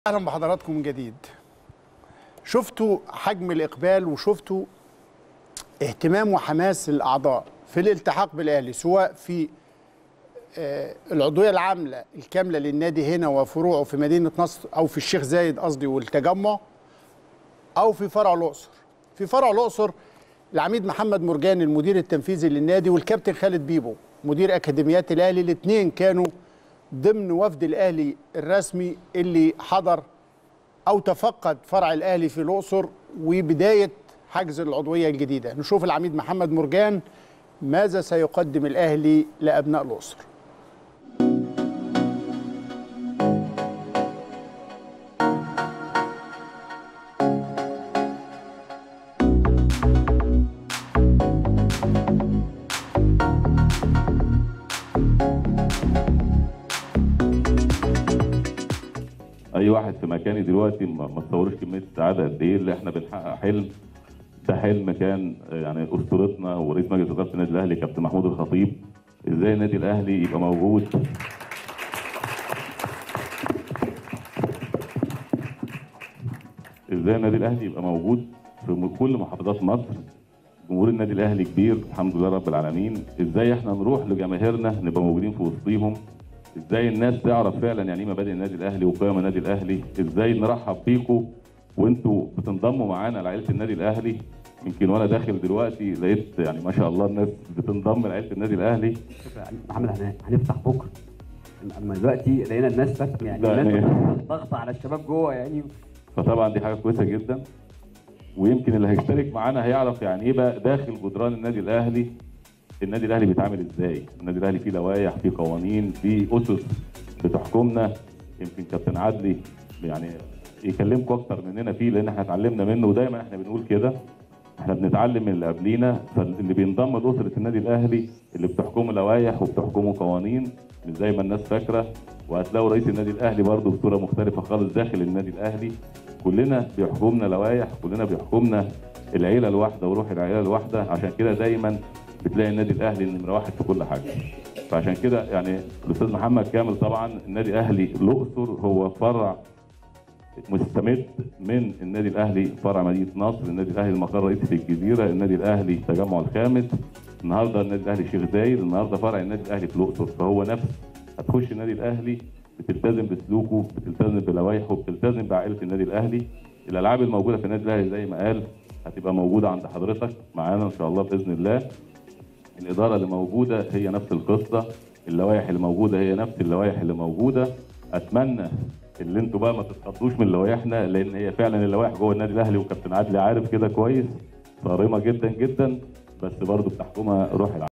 اهلا بحضراتكم من جديد شفتوا حجم الاقبال وشفتوا اهتمام وحماس الاعضاء في الالتحاق بالاهلي سواء في آه، العضويه العامله الكامله للنادي هنا وفروعه في مدينه نصر او في الشيخ زايد قصدي والتجمع او في فرع الاقصر في فرع الاقصر العميد محمد مرجان المدير التنفيذي للنادي والكابتن خالد بيبو مدير اكاديميات الاهلي الاثنين كانوا ضمن وفد الاهلي الرسمي اللي حضر او تفقد فرع الاهلي في الاقصر وبدايه حجز العضويه الجديده نشوف العميد محمد مرجان ماذا سيقدم الاهلي لابناء الاقصر اي واحد في مكاني دلوقتي ما ما تصورش كميه السعاده قد ايه اللي احنا بنحقق حلم ده حلم كان آه، يعني اسطورتنا ورئيس مجلس اداره النادي الاهلي كابتن محمود الخطيب ازاي النادي الاهلي يبقى موجود ازاي النادي الاهلي يبقى موجود في م- كل محافظات مصر جمهور النادي الاهلي كبير الحمد لله رب العالمين ازاي احنا نروح لجماهيرنا نبقى موجودين في وسطيهم ازاي الناس تعرف فعلا يعني ايه مبادئ النادي الاهلي وقيم النادي الاهلي ازاي نرحب بيكم وانتوا بتنضموا معانا لعيله النادي الاهلي يمكن وانا داخل دلوقتي لقيت يعني ما شاء الله الناس بتنضم لعيله النادي الاهلي محمد احنا هنفتح بكره اما دلوقتي لقينا الناس بس يعني ده الناس يعني- ضغط على الشباب جوه يعني فطبعا دي حاجه كويسه جدا ويمكن اللي هيشترك معانا هيعرف يعني ايه بقى داخل جدران النادي الاهلي النادي الاهلي بيتعامل ازاي النادي الاهلي فيه لوائح فيه قوانين فيه اسس بتحكمنا يمكن كابتن عدلي يعني يكلمكم اكتر مننا فيه لان احنا اتعلمنا منه ودايما احنا بنقول كده احنا بنتعلم من اللي قبلينا فاللي بينضم لاسره النادي الاهلي اللي بتحكمه لوائح وبتحكمه قوانين مش زي ما الناس فاكره وهتلاقوا رئيس النادي الاهلي برضه بصوره مختلفه خالص داخل النادي الاهلي كلنا بيحكمنا لوائح كلنا بيحكمنا العيله الواحده وروح العيله الواحده عشان كده دايما بتلاقي النادي الاهلي نمره واحد في كل حاجه فعشان كده يعني الاستاذ محمد كامل طبعا النادي الاهلي الاقصر هو فرع مستمد من النادي الاهلي فرع مدينه نصر النادي الاهلي المقر الرئيسي في الجزيره النادي الاهلي التجمع الخامس النهارده النادي الاهلي الشيخ زايد النهارده فرع النادي الاهلي في الاقصر فهو نفس هتخش النادي الاهلي بتلتزم بسلوكه بتلتزم بلوائحه بتلتزم بعائله النادي الاهلي الالعاب الموجوده في النادي الاهلي زي ما قال هتبقى موجوده عند حضرتك معانا ان شاء الله باذن الله الاداره اللي موجوده هي نفس القصه اللوائح اللي موجوده هي نفس اللوائح اللي موجوده اتمنى اللي انتوا بقى ما تتخضوش من لوائحنا لان هي فعلا اللوائح جوه النادي الاهلي وكابتن عادل عارف كده كويس صارمه جدا جدا بس برضه بتحكمها روح العالم